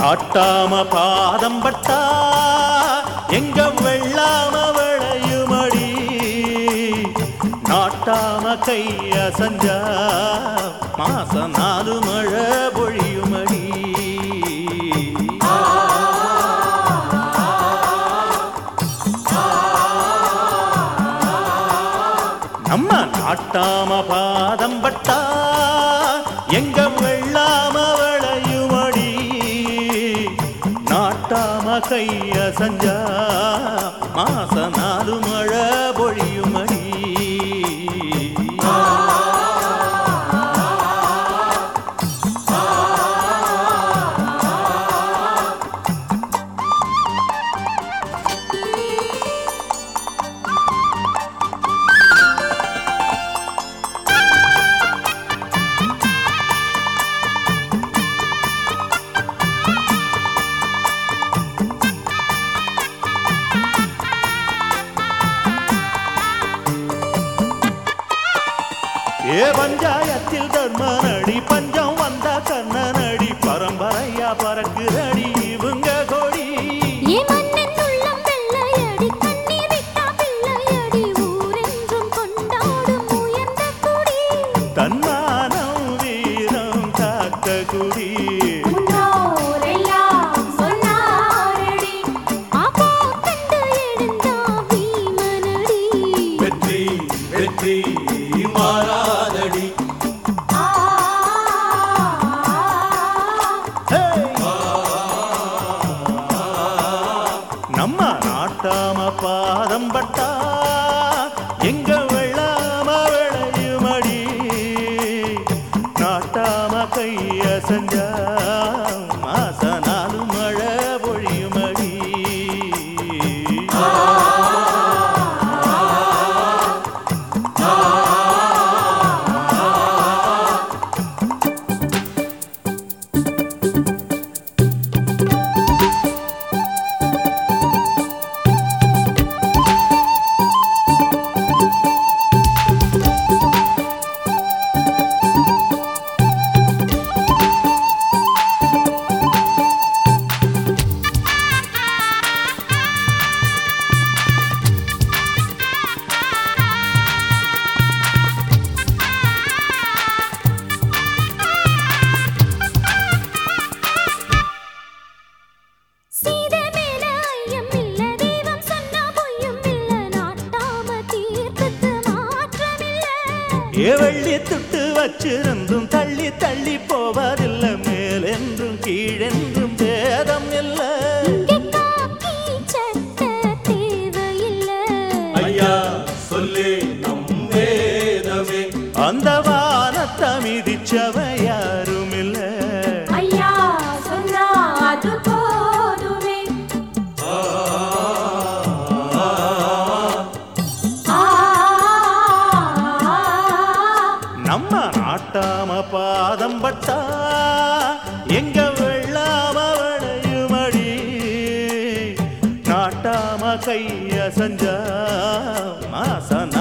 நாட்டாம பாதம் பட்டா எங்க வெள்ளாம விளையுமடி நாட்டாம கைய சஞ்சா மாசம் நாலு மழை பொழியுமடி நம்ம நாட்டாம பாதம் பட்டா எங்க வெள்ளாம விளையுமடி நாட்டாம கைய சஞ்சா மாச நாலு மழை பொழியுமடி ஏ பஞ்சாயத்தில் தர்மனடி பஞ்சம் வந்த கண்ணனடி பரம்பரையா பறக்குதடி இவங்க கொடி ஏ மன்னன் உள்ளம் வெள்ளையடி கண்ணீர் விட்டா பிள்ளையடி ஊரென்றும் கொண்டாடும் உயர்ந்த குடி தன்மானம் வீரம் காக்க குடி முன்னோரெல்லாம் சொன்னாரடி ஆபோ கண்டு எழுந்தா வீமனடி வெற்றி வெற்றி மாறாதடி ஆ நம்ம நாட்டாம பாதம் பட்டா எங்க வெள்ளாம விளையுமடி நாட்டாம கைய செஞ்சா மாச நாலு மழை பொழியுமடி சீதை மேல ஐயம் இல்ல தெய்வம் சொன்னா பொய்யும் இல்ல நாட்டாம தீர்ப்புக்கு மாற்றமில்ல ஏ வெள்ளி துட்டு வச்சிருந்தும் தள்ளி தள்ளி போவதில்லை மேலென்றும் கீழென்றும் பேதம் இல்லை இங்க காக்கி சட்டை தேவையில்ல ஐயா சொல்லு நம் வேதமே அந்த வானத்தை மிதிச்சவ யாரும் இல்ல ஐயா சொன்னா அது போதுமே ஆ நம்ம நாட்டாம பாதம் பட்டா எங்க வெள்ளாம விளையுமடி நாட்டாம கைய சஞ்சா மாச